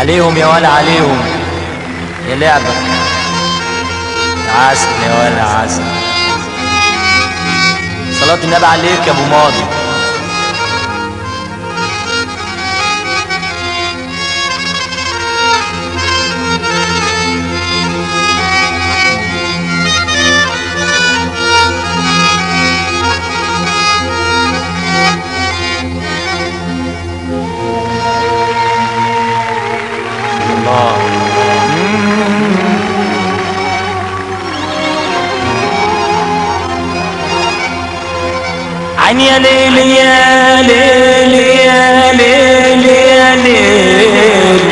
عليهم يا ولا عليهم يا لعبة عسل يا ولا عسل صلاة النبي عليك يا ابو ماضي الله عين يا ليل يا ليل يا ليل يا ليل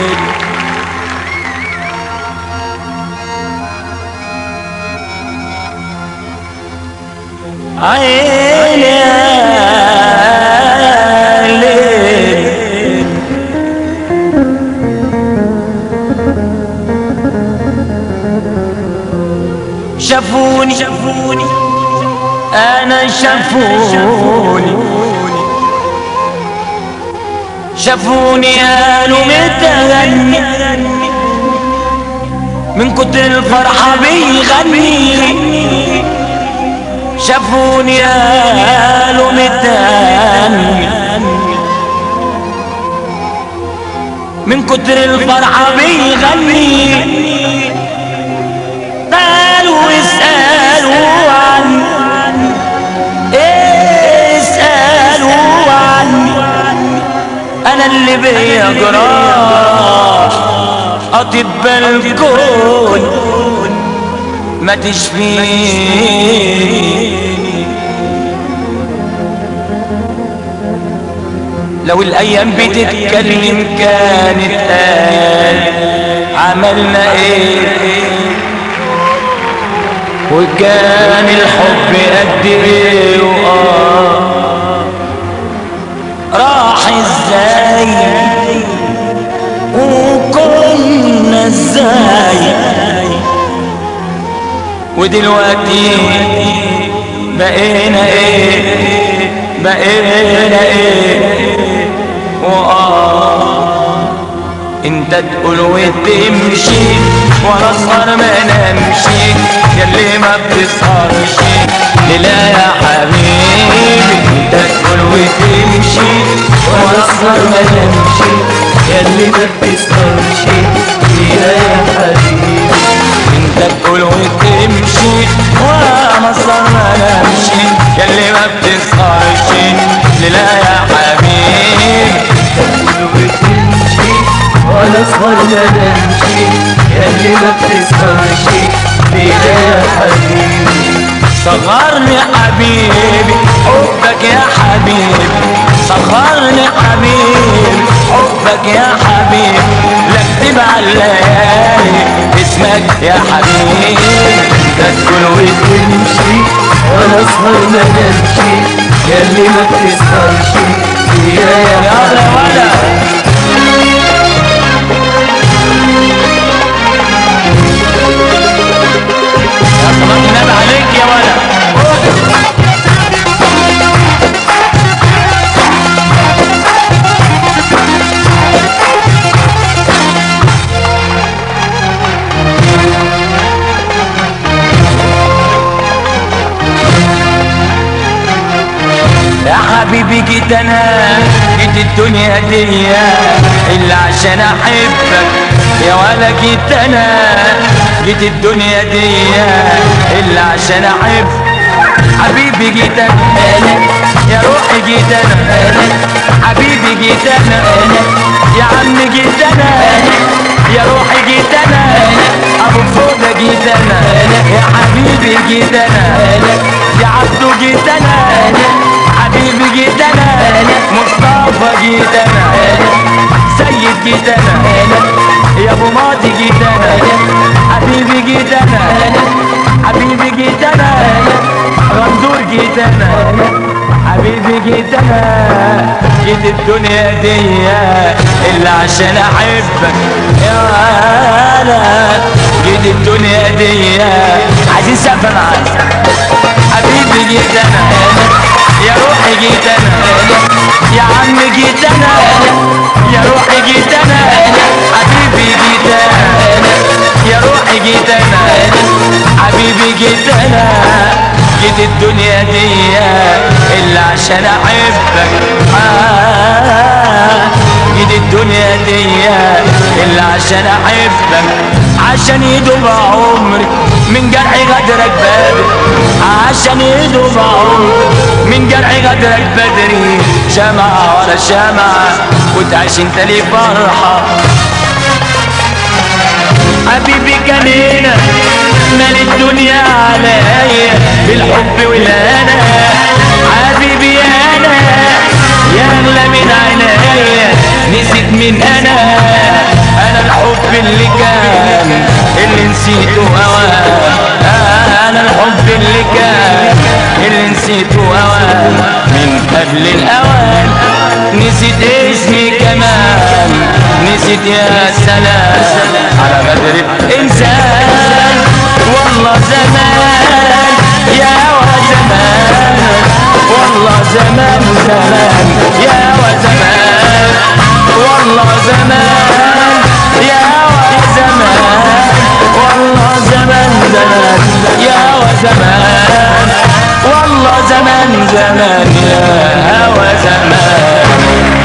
عين يا ليل شافوني شافوني انا شافوني شافوني قالوا متغني من كتر الفرحة بيغني شافوني قالوا متغني من كتر الفرحة بيغني قالوا اسألوا عني اسألوا عني أنا اللي بيا جراح أطباء الكون ما تشفيني لو الأيام بتتكلم كانت قال عملنا ايه وكان الحب قد ايه وآه راح ازاي وكنا ازاي ودلوقتي بقينا ايه بقينا ايه وآه انت تقول وتمشي وانا اسهر ما نمشي ياللي ما بتسهرش لا يا حبيبي انت تقول وتمشي وانا اسهر ما نمشي ياللي ما بتسهرش لا يا حبيبي انت تقول وتمشي وانا اسهر ما نمشي ياللي ما بتسهرش لا يا حبيبي وانا اصغر ما نمشي ياللي ما بتسهرش فينا يا حبيبي صغرني حبيبي حبك يا حبيبي صغرني حبيبي حبك يا حبيبي لا اكتب على الليالي اسمك يا حبيبي لا تكون وتمشي وانا اصغر ما نمشي ياللي ما بتسهرش فينا يا يلا يا ولد يا صلاة النبي عليك يا ولد يا حبيبي جيت انا جيت الدنيا دي الا عشان احبك يا ولا جيت انا جيت الدنيا دي الا عشان احب حبيبي جيت انا يا روحي جيت انا حبيبي جيت انا يا عم جيت انا يا روحي جيت انا ابو فوده جيت انا يا حبيبي جيت انا يا عبدو جيت انا حبيبي جيت انا مصطفى جيت انا سيد جيت انا يا ابو ماضي جيت انا حبيبي جيت انا حبيبي جيت انا غندور جيت انا حبيبي جيت انا جيت الدنيا دي الا عشان احبك يا انا جيت الدنيا دي عايزين سقفه معاك حبيبي جيت انا يا روحي جيت انا يا عم جيت انا يا روحي جيت انا الدنيا دي إلا عشان أحبك آه جيت الدنيا دي إلا عشان أحبك عشان يدوب عمري من جرح غدرك بدري عشان يدوب عمري من جرح غدرك بدري شمعة ورا شمعة وتعيش انت لي فرحة حبيبي كان هنا مال الدنيا عليا بالحب والهنا حبيبي انا يا اغلى من عينيا نسيت من انا انا الحب اللي كان اللي نسيته هواه انا الحب اللي كان اللي نسيته هواه من قبل الاوان نسيت اسمي كمان نسيت يا سلام على غدر الانسان والله زمان يا وزمان والله زمان زمان يا وزمان والله زمان يا وزمان والله زمان زمان يا وزمان والله زمان زمان يا هوى زمان